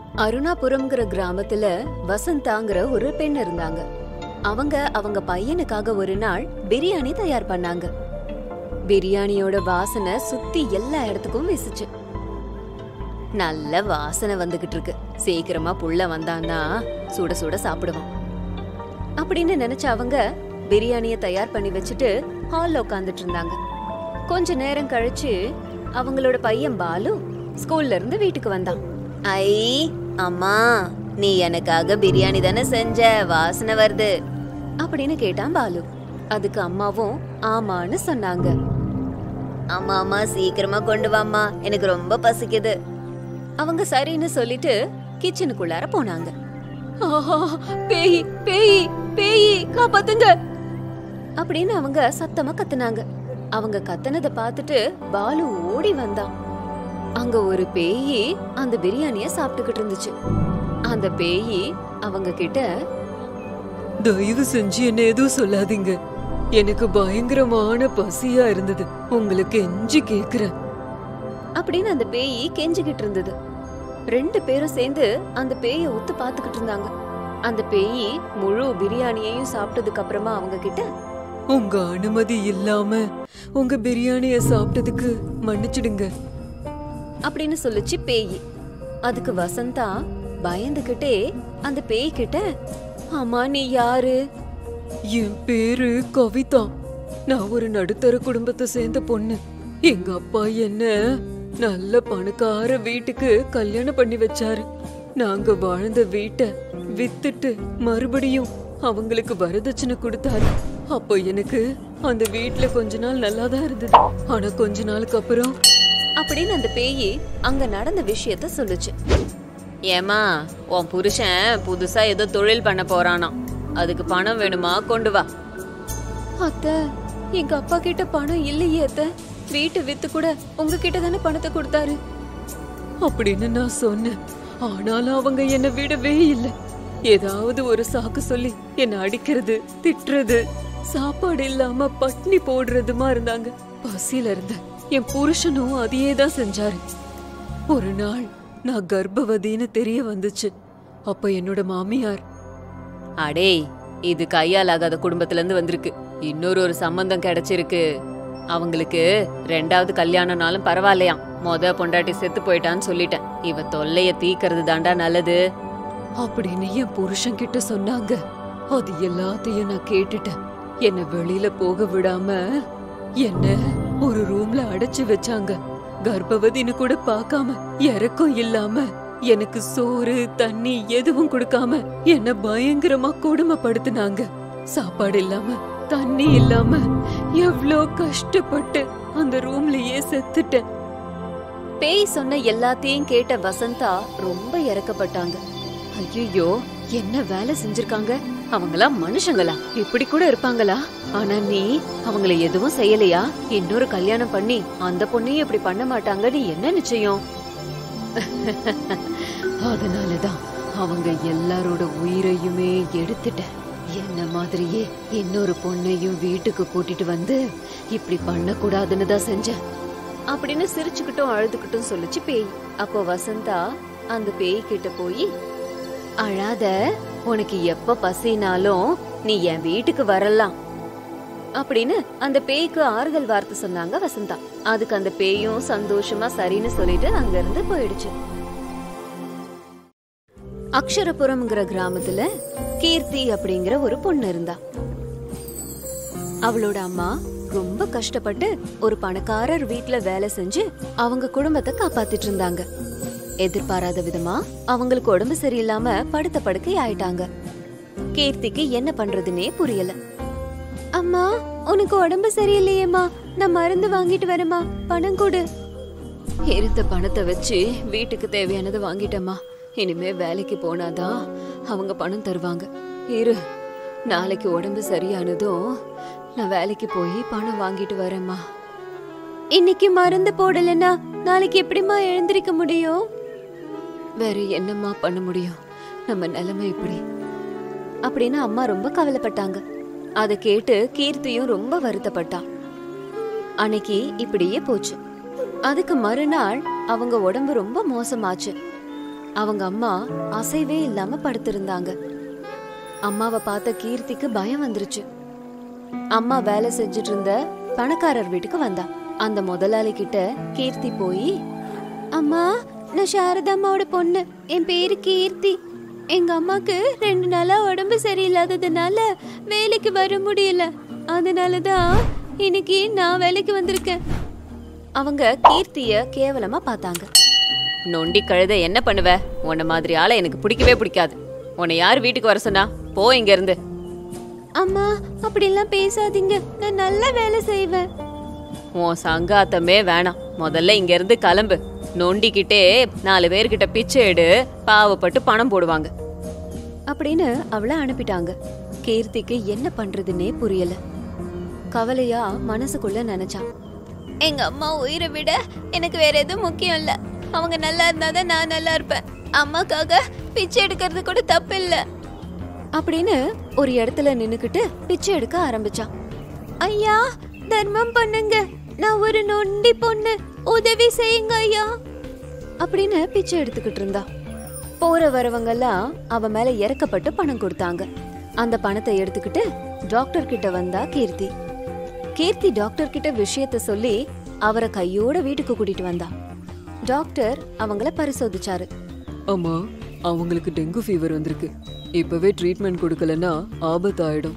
அருணாபுரம்ங்கிற கிராமத்துல வசந்தாங்கிற ஒரு பெண் இருந்தாங்க அவங்க அவங்க பையனுக்காக ஒரு நாள் பிரியாணி தயார் பண்ணாங்க பிரியாணியோட வாசனை சுத்தி எல்லா இடத்துக்கும் வீசுச்சு நல்ல வாசனை வந்துகிட்டு இருக்கு சீக்கிரமா புள்ள வந்தான்னா சுட சுட சாப்பிடுவான் அப்படின்னு நினைச்ச அவங்க பிரியாணிய தயார் பண்ணி வச்சுட்டு ஹால்ல உட்காந்துட்டு இருந்தாங்க கொஞ்ச நேரம் கழிச்சு அவங்களோட பையன் பாலு ஸ்கூல்ல இருந்து வீட்டுக்கு வந்தான் ஐ அம்மா நீ எனக்காக பிரியாணி தானே செஞ்ச வாசனை வருது அப்படின்னு கேட்டான் பாலு அதுக்கு அம்மாவும் ஆமான்னு சொன்னாங்க அம்மா அம்மா சீக்கிரமா கொண்டு வாம்மா எனக்கு ரொம்ப பசிக்குது அவங்க சரின்னு சொல்லிட்டு கிச்சனுக்குள்ளார போனாங்க ஆஹா பேய் பேய் பேய் காப்பாத்துங்க அப்படின்னு அவங்க சத்தமா கத்துனாங்க அவங்க கத்துனத பார்த்துட்டு பாலு ஓடி வந்தான் அங்க ஒரு பேயி அந்த பிரியாணிய சாப்பிட்டுக்கிட்டு இருந்துச்சு அந்த பேயி அவங்க கிட்ட தயவு செஞ்சு என்ன எதுவும் சொல்லாதீங்க எனக்கு பயங்கரமான பசியா இருந்தது உங்களுக்கு எஞ்சி கேக்குறேன் அப்படின்னு அந்த பேயி கெஞ்சிக்கிட்டு இருந்தது ரெண்டு பேரும் சேர்ந்து அந்த பேய ஒத்து பாத்துக்கிட்டு இருந்தாங்க அந்த பேயி முழு பிரியாணியையும் சாப்பிட்டதுக்கு அப்புறமா அவங்க கிட்ட உங்க அனுமதி இல்லாம உங்க பிரியாணிய சாப்பிட்டதுக்கு மன்னிச்சிடுங்க அப்படின்னு சொல்லுச்சு பேயி அதுக்கு வசந்தா பயந்துகிட்டே அந்த பேய் கிட்ட அம்மா நீ யாரு என் பேரு கவிதா நான் ஒரு நடுத்தர குடும்பத்தை சேர்ந்த பொண்ணு எங்க அப்பா என்ன நல்ல பணக்கார வீட்டுக்கு கல்யாணம் பண்ணி வச்சாரு நாங்க வாழ்ந்த வீட்டை வித்துட்டு மறுபடியும் அவங்களுக்கு வரதட்சணை கொடுத்தாரு அப்போ எனக்கு அந்த வீட்ல கொஞ்ச நாள் நல்லா தான் இருந்தது ஆனா கொஞ்ச நாளுக்கு அப்புறம் அப்படின்னு அந்த பேயி அங்க நடந்த விஷயத்த சொல்லுச்சு ஏமா உன் புருஷன் புதுசா ஏதோ தொழில் பண்ண போறானாம் அதுக்கு பணம் வேணுமா கொண்டு வா அத்த எங்க அப்பா கிட்ட பணம் இல்லையே அத்த வீட்டை வித்து கூட உங்ககிட்ட தானே பணத்தை கொடுத்தாரு அப்படின்னு நான் சொன்னேன் ஆனாலும் அவங்க என்ன விடவே இல்லை ஏதாவது ஒரு சாக்கு சொல்லி என்ன அடிக்கிறது திட்டுறது சாப்பாடு இல்லாம பட்னி போடுறதுமா இருந்தாங்க பசியில இருந்த என் புருஷனும் அதையே தான் செஞ்சாரு ஒரு நாள் நான் கர்ப்பவதின்னு தெரிய வந்துச்சு அப்ப என்னோட மாமியார் அடேய் இது கையால் ஆகாத குடும்பத்துல இருந்து வந்திருக்கு இன்னொரு ஒரு சம்பந்தம் கிடைச்சிருக்கு அவங்களுக்கு ரெண்டாவது கல்யாணம்னாலும் பரவாயில்லையாம் மொத பொண்டாட்டி செத்து போயிட்டான்னு சொல்லிட்டேன் இவ தொல்லைய தீக்கிறது தாண்டா நல்லது அப்படின்னு என் புருஷன் கிட்ட சொன்னாங்க அது எல்லாத்தையும் நான் கேட்டுட்டேன் என்ன வெளியில போக விடாம என்ன ஒரு ரூம்ல அடைச்சு வச்சாங்க கர்ப்பவதின்னு கூட பார்க்காம இறக்கம் இல்லாம எனக்கு சோறு தண்ணி எதுவும் கொடுக்காம என்ன பயங்கரமா கொடுமைப்படுத்தினாங்க சாப்பாடு இல்லாம தண்ணி இல்லாம எவ்ளோ கஷ்டப்பட்டு அந்த ரூம்லயே செத்துட்டேன் பேய் சொன்ன எல்லாத்தையும் கேட்ட வசந்தா ரொம்ப இறக்கப்பட்டாங்க ஐயோ என்ன வேலை செஞ்சிருக்காங்க அவங்களாம் மனுஷங்களா இப்படி கூட இருப்பாங்களா ஆனா நீ அவங்கள எதுவும் செய்யலையா இன்னொரு கல்யாணம் பண்ணி அந்த பொண்ணையும் இப்படி பண்ண மாட்டாங்கன்னு என்ன நிச்சயம் அதனாலதான் அவங்க எல்லாரோட உயிரையுமே எடுத்துட்டேன் என்ன மாதிரியே இன்னொரு பொண்ணையும் வீட்டுக்கு கூட்டிட்டு வந்து இப்படி பண்ணக்கூடாதுன்னு தான் செஞ்சேன் அப்படின்னு சிரிச்சுக்கிட்டும் அழுதுகிட்டும் சொல்லுச்சு பேய் அப்போ வசந்தா அந்த பேய் கிட்ட போய் அழாத உனக்கு எப்ப பசினாலும் நீ என் வீட்டுக்கு வரலாம் அப்படின்னு அந்த பேய்க்கு ஆறுதல் வார்த்தை சொன்னாங்க வசந்தா அதுக்கு அந்த பேயும் சந்தோஷமா சரின்னு சொல்லிட்டு அங்க இருந்து போயிடுச்சு அக்ஷரபுரம்ங்கிற கிராமத்துல கீர்த்தி அப்படிங்கிற ஒரு பொண்ணு இருந்தா அவளோட அம்மா ரொம்ப கஷ்டப்பட்டு ஒரு பணக்காரர் வீட்ல வேலை செஞ்சு அவங்க குடும்பத்தை காப்பாத்திட்டு இருந்தாங்க எதிர்பாராத விதமா அவங்களுக்கு உடம்பு சரியில்லாம படுத்த படுக்கை ஆயிட்டாங்க கீர்த்திக்கு என்ன பண்றதுனே புரியல அம்மா உனக்கு உடம்பு சரியில்லையேம்மா நான் மருந்து வாங்கிட்டு வரேம்மா பணம் கொடு இருந்த பணத்தை வச்சு வீட்டுக்கு தேவையானது வாங்கிட்டேம்மா இனிமே வேலைக்கு போனாதான் அவங்க பணம் தருவாங்க இரு நாளைக்கு உடம்பு சரியானதும் நான் வேலைக்கு போய் பணம் வாங்கிட்டு வரேம்மா இன்னைக்கு மருந்து போடலன்னா நாளைக்கு எப்படிம்மா எழுந்திருக்க முடியும் வேற என்னம்மா பண்ண முடியும் நம்ம நிலைமை இப்படி அப்படின்னு அம்மா ரொம்ப கவலைப்பட்டாங்க அதை கேட்டு கீர்த்தியும் ரொம்ப வருத்தப்பட்டா அன்னைக்கு இப்படியே போச்சு அதுக்கு மறுநாள் அவங்க உடம்பு ரொம்ப மோசமாச்சு அவங்க அம்மா அசைவே இல்லாம படுத்திருந்தாங்க அம்மாவை பார்த்த கீர்த்திக்கு பயம் வந்துருச்சு அம்மா வேலை செஞ்சுட்டு இருந்த பணக்காரர் வீட்டுக்கு வந்தா அந்த முதலாளி கிட்ட கீர்த்தி போய் அம்மா நான் சாரதா அம்மாவோட பொண்ணு என் பேரு கீர்த்தி எங்க அம்மாக்கு ரெண்டு நாளா உடம்பு சரியில்லாததுனால வேலைக்கு வர முடியல அதனாலதான் இன்னைக்கு நான் வேலைக்கு வந்திருக்கேன் அவங்க கீர்த்திய கேவலமா பார்த்தாங்க நொண்டி கழுத என்ன பண்ணுவ உன்ன மாதிரி ஆளை எனக்கு பிடிக்கவே பிடிக்காது உன்னை யார் வீட்டுக்கு வர சொன்னா போ இங்க இருந்து அம்மா அப்படிலாம் பேசாதீங்க நான் நல்ல வேலை செய்வேன் உன் சங்காத்தமே வேணாம் முதல்ல இங்க இருந்து கிளம்பு நொண்டிக்கிட்டே நாலு பேர்கிட்ட பிச்சை எடு பாவப்பட்டு பணம் போடுவாங்க அப்படின்னு அவளை அனுப்பிட்டாங்க கீர்த்திக்கு என்ன பண்றதுன்னே புரியல கவலையா மனசுக்குள்ள நினைச்சான் எங்க அம்மா உயிரை விட எனக்கு வேற எதுவும் முக்கியம் இல்ல அவங்க நல்லா இருந்தாதான் நான் நல்லா இருப்பேன் அம்மாக்காக பிச்சை எடுக்கிறது கூட தப்பு இல்ல அப்படின்னு ஒரு இடத்துல நின்னுக்கிட்டு பிச்சை எடுக்க ஆரம்பிச்சான் ஐயா தர்மம் பண்ணுங்க நான் ஒரு நொண்டி பொண்ணு உதவி செய்யுங்க ஐயா அப்படின்னு பிச்சை எடுத்துக்கிட்டு இருந்தா போற வரவங்கெல்லாம் அவ மேல இறக்கப்பட்டு பணம் கொடுத்தாங்க அந்த பணத்தை எடுத்துக்கிட்டு டாக்டர் கிட்ட வந்தா கீர்த்தி கீர்த்தி டாக்டர் கிட்ட விஷயத்த சொல்லி அவரை கையோட வீட்டுக்கு கூட்டிட்டு வந்தா டாக்டர் அவங்கள பரிசோதிச்சாரு அம்மா அவங்களுக்கு டெங்கு ஃபீவர் வந்திருக்கு இப்பவே ட்ரீட்மெண்ட் கொடுக்கலன்னா ஆபத்தாயிடும்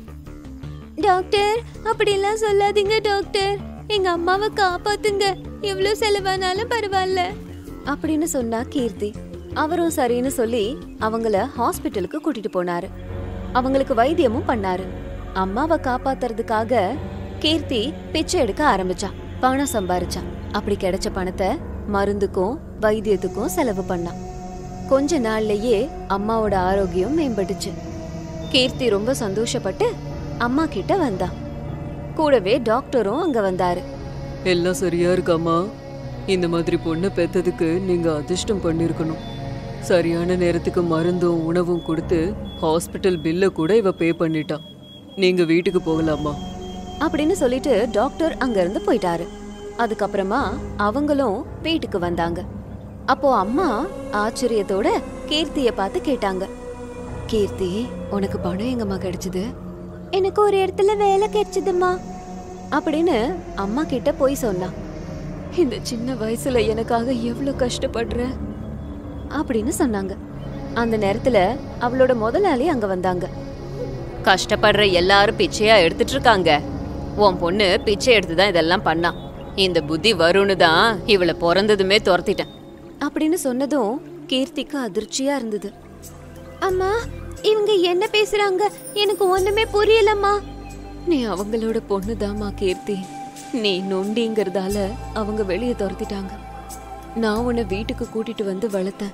டாக்டர் அப்படிலாம் சொல்லாதீங்க டாக்டர் எங்க அம்மாவை காப்பாத்துங்க எவ்வளவு செலவானாலும் பரவாயில்ல அப்படின்னு சொன்னா கீர்த்தி அவரும் சரின்னு சொல்லி அவங்கள ஹாஸ்பிட்டலுக்கு கூட்டிட்டு போனாரு அவங்களுக்கு வைத்தியமும் பண்ணாரு அம்மாவை காப்பாத்துறதுக்காக கீர்த்தி பிச்சை எடுக்க ஆரம்பிச்சா பணம் சம்பாரிச்சா அப்படி கிடைச்ச பணத்தை மருந்துக்கும் வைத்தியத்துக்கும் செலவு பண்ணா கொஞ்ச நாள்லயே அம்மாவோட ஆரோக்கியம் மேம்பட்டுச்சு கீர்த்தி ரொம்ப சந்தோஷப்பட்டு அம்மா கிட்ட வந்தா கூடவே டாக்டரும் அங்க வந்தாரு எல்லாம் சரியா இருக்காம்மா இந்த மாதிரி பொண்ணை பெத்ததுக்கு நீங்க அதிர்ஷ்டம் பண்ணிருக்கணும் சரியான நேரத்துக்கு மருந்தும் உணவும் கொடுத்து ஹாஸ்பிட்டல் பில்ல கூட இவ பே பண்ணிட்டா நீங்க வீட்டுக்கு போகலாமா அப்படின்னு சொல்லிட்டு டாக்டர் அங்க இருந்து போயிட்டாரு அதுக்கப்புறமா அவங்களும் வீட்டுக்கு வந்தாங்க அப்போ அம்மா ஆச்சரியத்தோட கீர்த்திய பார்த்து கேட்டாங்க கீர்த்தி உனக்கு பணம் எங்கம்மா கிடைச்சது எனக்கு ஒரு இடத்துல வேலை கிடைச்சதுமா அப்படின்னு அம்மா கிட்ட போய் சொன்னா இந்த சின்ன வயசுல எனக்காக எவ்வளவு கஷ்டப்படுற அப்படின்னு சொன்னாங்க அந்த நேரத்துல அவளோட முதலாளி அங்க வந்தாங்க கஷ்டப்படுற எல்லாரும் பிச்சையா எடுத்துட்டு இருக்காங்க உன் பொண்ணு பிச்சை எடுத்து தான் இதெல்லாம் பண்ணா இந்த புத்தி வரும்னு தான் இவளை பிறந்ததுமே துரத்திட்டேன் அப்படின்னு சொன்னதும் கீர்த்திக்கு அதிர்ச்சியா இருந்தது அம்மா இவங்க என்ன பேசுறாங்க எனக்கு ஒண்ணுமே புரியலம்மா நீ அவங்களோட பொண்ணுதாம்மா கீர்த்தி நீ நொண்டிங்கிறதால அவங்க வெளியே துரத்திட்டாங்க நான் உன்னை வீட்டுக்கு கூட்டிட்டு வந்து வளர்த்தேன்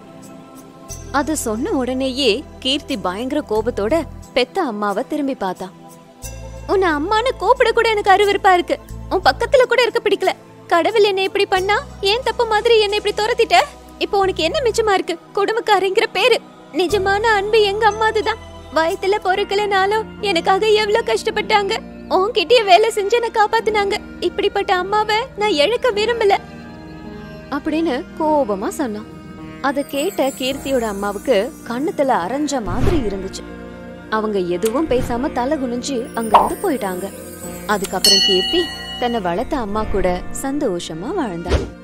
அத சொன்ன உடனேயே கீர்த்தி பயங்கர கோபத்தோட பெத்த அம்மாவை திரும்பி பார்த்தா உன்னை அம்மான்னு கூப்பிட கூட எனக்கு அருவருப்பா இருக்கு உன் பக்கத்துல கூட இருக்க பிடிக்கல கடவுள் என்ன இப்படி பண்ணா ஏன் தப்பு மாதிரி என்ன இப்படி துரத்திட்ட இப்போ உனக்கு என்ன மிச்சமா இருக்கு குடும்பக்காரங்கிற பேரு நிஜமான அன்பு எங்க அம்மாதுதான் வயத்துல பொறுக்கலனாலும் எனக்காக எவ்வளவு கஷ்டப்பட்டாங்க உன்கிட்டயே வேலை செஞ்சு என்ன காப்பாத்துனாங்க இப்படிப்பட்ட அம்மாவை நான் இழக்க விரும்பல அப்படின்னு கோபமா சொன்னான் அத கேட்ட கீர்த்தியோட அம்மாவுக்கு கண்ணுத்துல அரைஞ்ச மாதிரி இருந்துச்சு அவங்க எதுவும் பேசாம தலை குனிஞ்சு அங்க இருந்து போயிட்டாங்க அதுக்கப்புறம் கீர்த்தி தன்னை வளர்த்த அம்மா கூட சந்தோஷமா வாழ்ந்தா